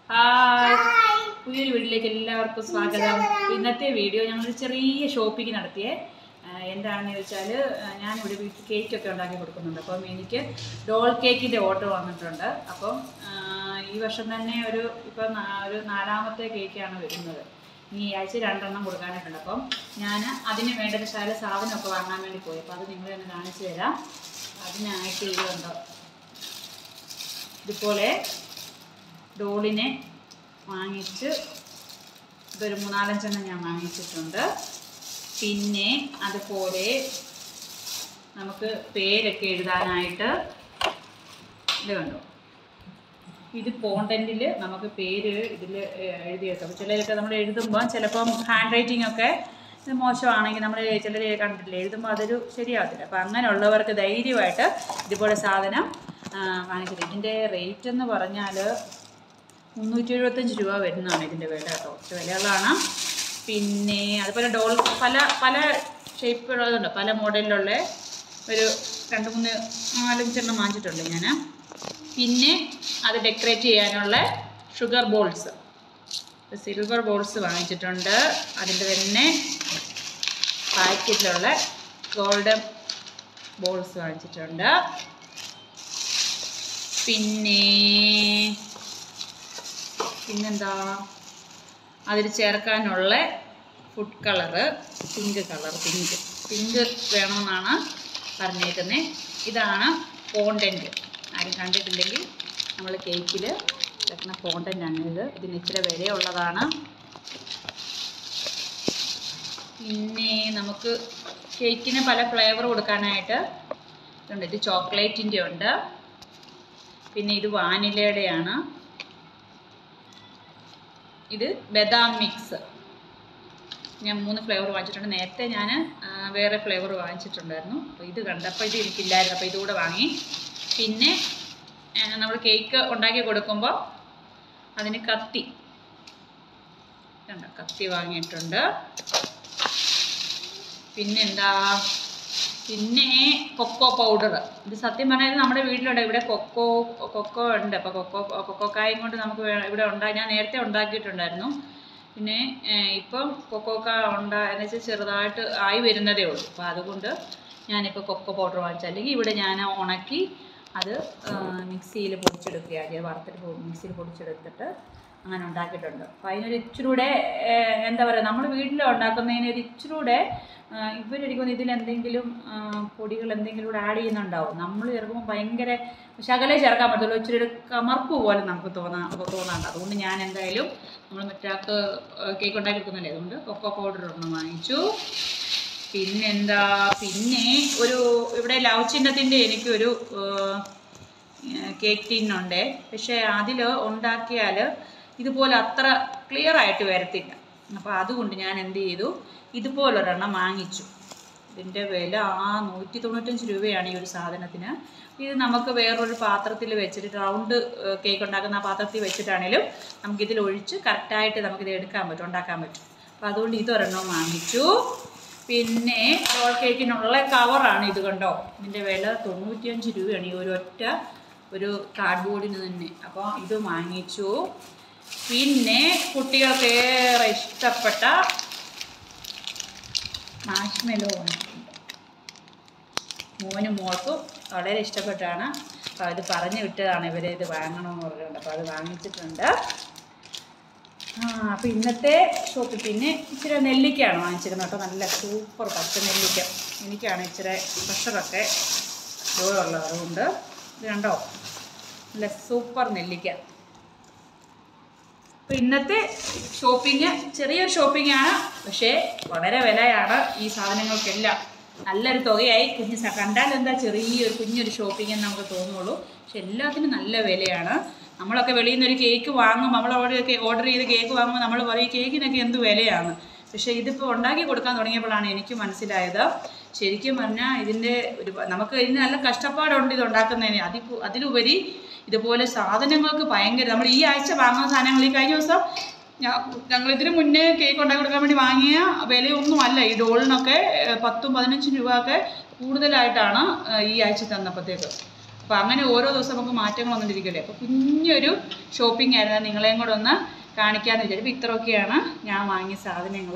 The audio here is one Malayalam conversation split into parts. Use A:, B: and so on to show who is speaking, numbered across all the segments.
A: ഹായ് പുതിയൊരു വീട്ടിലേക്ക് എല്ലാവർക്കും സ്വാഗതം ഇന്നത്തെ വീഡിയോ ഞങ്ങൾ ചെറിയ ഷോപ്പിംഗ് നടത്തിയേ ആ, എന്താണെന്ന് ചോദിച്ചാൽ ഞാനിവിടെ വീട്ടിൽ കേക്കൊക്കെ ഉണ്ടാക്കി കൊടുക്കുന്നുണ്ട് അപ്പം എനിക്ക് ഡോൾ കേക്കിൻ്റെ ഓർഡർ വന്നിട്ടുണ്ട് അപ്പം ആ, ഈ വർഷം തന്നെ ഒരു ഇപ്പം നാ- ഒരു നാലാമത്തെ കേക്കാണ് വരുന്നത് ഇനി ഈ ആഴ്ച രണ്ടെണ്ണം കൊടുക്കാനായിട്ടുണ്ട് അപ്പം ഞാൻ അതിന് വേണ്ട ശാല സാധനമൊക്കെ വാങ്ങാൻ വേണ്ടി പോയി അപ്പോൾ അത് നിങ്ങളെ ഒന്ന് കാണിച്ചു തരാം അതിനായിട്ട് ഇതുണ്ടോ ഇതുപോലെ ഡോളിനെ വാങ്ങിച്ച് ഇതൊരു മൂന്നാലഞ്ചെണ്ണം ഞാൻ വാങ്ങിച്ചിട്ടുണ്ട് പിന്നെ അതുപോലെ നമുക്ക് പേരൊക്കെ എഴുതാനായിട്ട് ഇത് കണ്ടോ ഇത് കോണ്ടന്റിൽ നമുക്ക് പേര് ഇതിൽ എഴുതിയേക്കാം ചിലരൊക്കെ നമ്മൾ എഴുതുമ്പോൾ ചിലപ്പം ഹാൻഡ് റൈറ്റിംഗ് ഒക്കെ ഇത് മോശമാണെങ്കിൽ നമ്മൾ ചിലർ കണ്ടിട്ടില്ല എഴുതുമ്പോൾ അതൊരു ശരിയാവത്തില്ല അപ്പം അങ്ങനെയുള്ളവർക്ക് ധൈര്യമായിട്ട് ഇതുപോലെ സാധനം ആ, വാങ്ങിച്ചിട്ട് ഇതിൻ്റെ റേറ്റ് എന്ന് പറഞ്ഞാൽ മുന്നൂറ്റി എഴുപത്തഞ്ച് രൂപ വരുന്നതാണ് ഇതിൻ്റെ വില കേട്ടോ കുറച്ച് വിലകളാണ് പിന്നെ അതുപോലെ ഡോൾ പല പല ഷേപ്പുള്ളതുണ്ട് പല മോഡലിലുള്ള ഒരു രണ്ട് മൂന്ന് നാലഞ്ചെണ്ണം വാങ്ങിച്ചിട്ടുണ്ട് ഞാൻ പിന്നെ അത് ഡെക്കറേറ്റ് ചെയ്യാനുള്ള ഷുഗർ ബോൾസ് സിൽവർ ബോൾസ് വാങ്ങിച്ചിട്ടുണ്ട് അതിൻ്റെ തന്നെ പാക്കറ്റിലുള്ള ഗോൾഡൻ ബോൾസ് വാങ്ങിച്ചിട്ടുണ്ട് പിന്നെ പിന്നെന്താ അതിൽ ചേർക്കാനുള്ള food colour pink colour pink pink വേണമെന്നാണ് പറഞ്ഞേക്കുന്നത് ഇതാണ് ഫോണ്ടൻറ്റ് ആരും കണ്ടിട്ടില്ലെങ്കിൽ നമ്മൾ കേക്കിൽ വെക്കുന്ന ഫോണ്ടൻ്റാണ് ഇത് ഇതിന് ഇച്ചിരി വിലയുള്ളതാണ് പിന്നെ നമുക്ക് കേക്കിന് പല ഫ്ലേവർ കൊടുക്കാനായിട്ട് ഇതുണ്ട് ഇത് ചോക്ലേറ്റിൻ്റെ ഉണ്ട് പിന്നെ ഇത് വാനിലയുടെയാണ് ഇത് ബദാം മിക്സ് ഞാൻ മൂന്ന് ഫ്ലേവർ വാങ്ങിച്ചിട്ടുണ്ട് നേരത്തെ ഞാൻ വേറെ ഫ്ലേവർ വാങ്ങിച്ചിട്ടുണ്ടായിരുന്നു അപ്പോൾ ഇത് കണ്ടപ്പോൾ ഇത് എനിക്കില്ലായിരുന്നു അപ്പോൾ ഇതുകൂടെ വാങ്ങി പിന്നെ നമ്മൾ കേക്ക് ഉണ്ടാക്കി കൊടുക്കുമ്പോൾ അതിന് കത്തി കണ്ട കത്തി വാങ്ങിയിട്ടുണ്ട് പിന്നെന്താ പിന്നെ കൊക്കോ പൗഡർ ഇത് സത്യം പറഞ്ഞാൽ ഇത് നമ്മുടെ വീട്ടിലുണ്ട് ഇവിടെ കൊക്കോ കൊക്കോ ഉണ്ട് അപ്പോൾ കൊക്കോ കൊക്കോക്കായും കൊണ്ട് നമുക്ക് വേ- ഇവിടെ ഉണ്ടാ ഞാൻ നേരത്തെ ഉണ്ടാക്കിയിട്ടുണ്ടായിരുന്നു പിന്നെ ഏഹ്, ഇപ്പം കൊക്കോക്ക ഉണ്ടാ എന്ന് വെച്ചാൽ ചെറുതായിട്ട് ആയി വരുന്നതേ ഉള്ളൂ അപ്പോൾ അതുകൊണ്ട് ഞാനിപ്പോൾ കൊക്കോ പൗഡർ വാങ്ങിച്ചു അല്ലെങ്കിൽ ഇവിടെ ഞാൻ ഉണക്കി അത് മിക്സിയിൽ പൊടിച്ചെടുക്കുകയാണ് ചെയ്തത് വറുത്തിട്ട് മിക്സിയിൽ പൊടിച്ചെടുത്തിട്ട് അങ്ങനെ ഉണ്ടാക്കിയിട്ടുണ്ട് അപ്പോൾ അതിനൊരു ഇച്ചിരൂടെ ഏഹ്, എന്താ പറയുക നമ്മൾ വീട്ടിൽ ഉണ്ടാക്കുന്നതിന് ഒരു ഇച്ചിരൂടെ ഇവരെനിക്കൊന്ന് ഇതിലെന്തെങ്കിലും ആ, പൊടികൾ എന്തെങ്കിലും കൂടെ ആഡ് ചെയ്യുന്നുണ്ടാവും നമ്മൾ ചേർക്കുമ്പോൾ ഭയങ്കര ശകലേ ചേർക്കാൻ പറ്റുള്ളൂ ഇച്ചിരി ഒരു കമർപ്പ് പോലെ നമുക്ക് തോന്നാ തോന്നാണ്ട് അതുകൊണ്ട് ഞാൻ എന്തായാലും നമ്മൾ മറ്റൊരാൾക്ക് കേക്ക് ഉണ്ടാക്കി കൊടുക്കുന്നില്ലേ അതുകൊണ്ട് കൊക്കോ പൗഡർ ഒരെണ്ണം വാങ്ങിച്ചു പിന്നെന്താ പിന്നെ ഒരു ഇവിടെ ലവ് ചിഹ്നത്തിൻ്റെ എനിക്കൊരു കേക്ക് ടിന്നുണ്ട് പക്ഷേ അതിൽ ഉണ്ടാക്കിയാൽ ഇതുപോലെ അത്ര ക്ലിയർ ആയിട്ട് വരത്തില്ല അപ്പോൾ അതുകൊണ്ട് ഞാൻ എന്ത് ചെയ്തു ഇതുപോലൊരെണ്ണം വാങ്ങിച്ചു ഇതിൻ്റെ വില ആ നൂറ്റി തൊണ്ണൂറ്റഞ്ച് രൂപയാണ് ഈ ഒരു സാധനത്തിന് ഇത് നമുക്ക് വേറൊരു പാത്രത്തിൽ വെച്ചിട്ട് റൗണ്ട് കേക്ക് ഉണ്ടാക്കുന്ന ആ പാത്രത്തിൽ വെച്ചിട്ടാണേലും നമുക്കിതിൽ ഒഴിച്ച് കറക്റ്റായിട്ട് നമുക്കിത് എടുക്കാൻ പറ്റും ഉണ്ടാക്കാൻ പറ്റും അപ്പോൾ അതുകൊണ്ട് ഇതൊരെണ്ണം വാങ്ങിച്ചു പിന്നെ റോൾ കേക്കിനുള്ള കവറാണ് ഇത് കണ്ടോ ഇതിൻ്റെ വില തൊണ്ണൂറ്റിയഞ്ച് രൂപയാണ് ഈ ഒരു ഒറ്റ ഒരു കാർഡ്ബോർഡിന് തന്നെ അപ്പോൾ ഇത് വാങ്ങിച്ചു പിന്നെ കുട്ടികൾക്ക് ഏറെ ഇഷ്ടപ്പെട്ട മാഷ്മെലോ വാങ്ങിയിട്ടുണ്ട് മോനും മോൾക്കും വളരെ ഇഷ്ടപ്പെട്ടാണ് അപ്പോൾ അത് പറഞ്ഞു വിട്ടതാണ് ഇവരെ ഇത് വാങ്ങണമെന്ന് പറഞ്ഞുകൊണ്ട് അപ്പോൾ അത് വാങ്ങിച്ചിട്ടുണ്ട് ആ അപ്പോൾ ഇന്നത്തെ ഷോപ്പിൽ പിന്നെ ഇച്ചിരി നെല്ലിക്കയാണ് വാങ്ങിച്ചിരുന്നത് കേട്ടോ നല്ല സൂപ്പർ പച്ച നെല്ലിക്ക എനിക്കാണ് ഇച്ചിരി പ്രഷറൊക്കെ ഉള്ളത് അതുകൊണ്ട് ഇത് കണ്ടോ നല്ല സൂപ്പർ നെല്ലിക്ക അപ്പോൾ ഇന്നത്തെ ഷോപ്പിംഗ് ചെറിയൊരു ഷോപ്പിംഗ് ആണ് പക്ഷേ വളരെ വിലയാണ് ഈ സാധനങ്ങൾക്കെല്ലാം നല്ലൊരു തുകയായി കുഞ്ഞ് സ- കണ്ടാൽ എന്താ ചെറിയൊരു കുഞ്ഞൊരു ഷോപ്പിംഗ് എന്ന് നമുക്ക് തോന്നുള്ളൂ പക്ഷെ എല്ലാത്തിനും നല്ല വിലയാണ് നമ്മളൊക്കെ വെളിയിൽ നിന്ന് ഒരു കേക്ക് വാങ്ങും നമ്മൾ ഓർഡർ ഓർഡർ ചെയ്ത് കേക്ക് വാങ്ങുമ്പോൾ നമ്മൾ പറയും കേക്കിനൊക്കെ എന്ത് വിലയാണ് പക്ഷേ ഇതിപ്പോൾ ഉണ്ടാക്കി കൊടുക്കാൻ തുടങ്ങിയപ്പോഴാണ് എനിക്ക് മനസ്സിലായത് ശരിക്കും പറഞ്ഞാൽ ഇതിൻ്റെ ഒരു നമുക്ക് ഇതിന് നല്ല കഷ്ടപ്പാടുണ്ട് ഇത് ഉണ്ടാക്കുന്നതിന് അതി അതിലുപരി ഇതുപോലെ സാധനങ്ങൾക്ക് ഭയങ്കര നമ്മൾ ഈ ആഴ്ച വാങ്ങുന്ന സാധനങ്ങൾ ഈ കഴിഞ്ഞ ദിവസം ഞങ്ങൾ ഇതിന് മുന്നേ കേക്ക് ഉണ്ടാക്കി കൊടുക്കാൻ വേണ്ടി വാങ്ങിയ വിലയൊന്നും അല്ല ഈ ഡോളിനൊക്കെ ഏഹ്, പത്തും പതിനഞ്ചും രൂപ ഒക്കെ കൂടുതലായിട്ടാണ് ഏഹ്, ഈ ആഴ്ച തന്നപ്പോഴത്തേക്ക് അപ്പോൾ അങ്ങനെ ഓരോ ദിവസം നമുക്ക് മാറ്റങ്ങൾ വന്നുകൊണ്ടിരിക്കട്ടെ അപ്പോൾ കുഞ്ഞൊരു ഷോപ്പിംഗ് ആയിരുന്നു നിങ്ങളെയും കൂടെ ഒന്ന് കാണിക്കാമെന്ന് വിചാരിച്ചു അപ്പോൾ ഇത്രയൊക്കെയാണ് ഞാൻ വാങ്ങിയ സാധനങ്ങൾ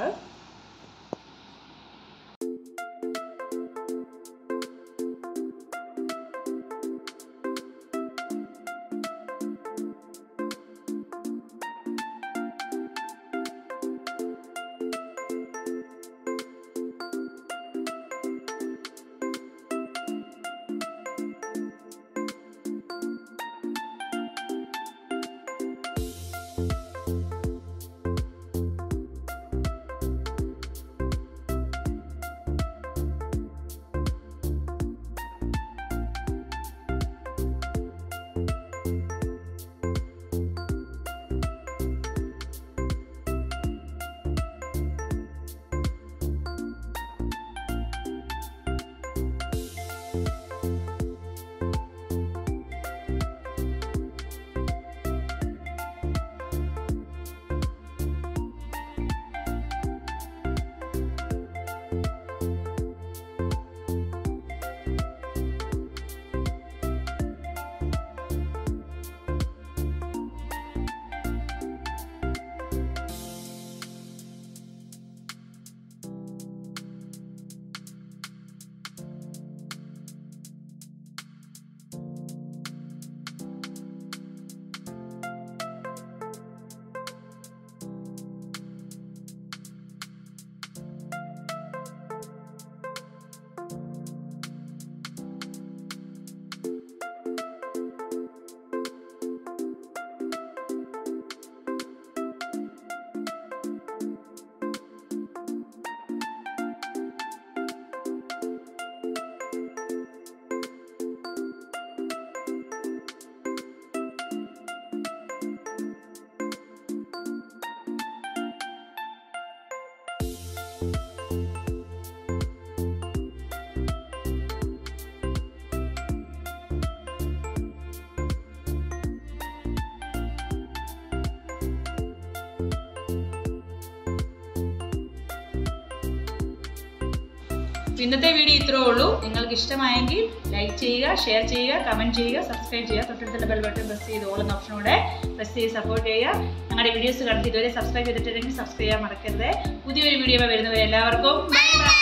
A: ഇന്നത്തെ വീഡിയോ ഇത്രേ ഉള്ളൂ നിങ്ങൾക്ക് ഇഷ്ടമായെങ്കിൽ ലൈക്ക് ചെയ്യുക ഷെയർ ചെയ്യുക കമൻറ്റ് ചെയ്യുക സബ്സ്ക്രൈബ് ചെയ്യുക തൊട്ടടുത്തുള്ള ബെൽ ബട്ടൺ പ്രസ് ചെയ്ത് ഓളുന്ന ഓപ്ഷനോടെ പ്രസ് ചെയ്ത് സപ്പോർട്ട് ചെയ്യുക ഞങ്ങളുടെ വീഡിയോസ് കണ്ടിട്ട് ഇതുവരെ സബ്സ്ക്രൈബ് ചെയ്തിട്ടില്ലെങ്കിൽ സബ്സ്ക്രൈബ് ചെയ്യാൻ മറക്കരുത് പുതിയൊരു വീഡിയോ വരുന്നവരെ എല്ലാവർക്കും ബൈ ബൈ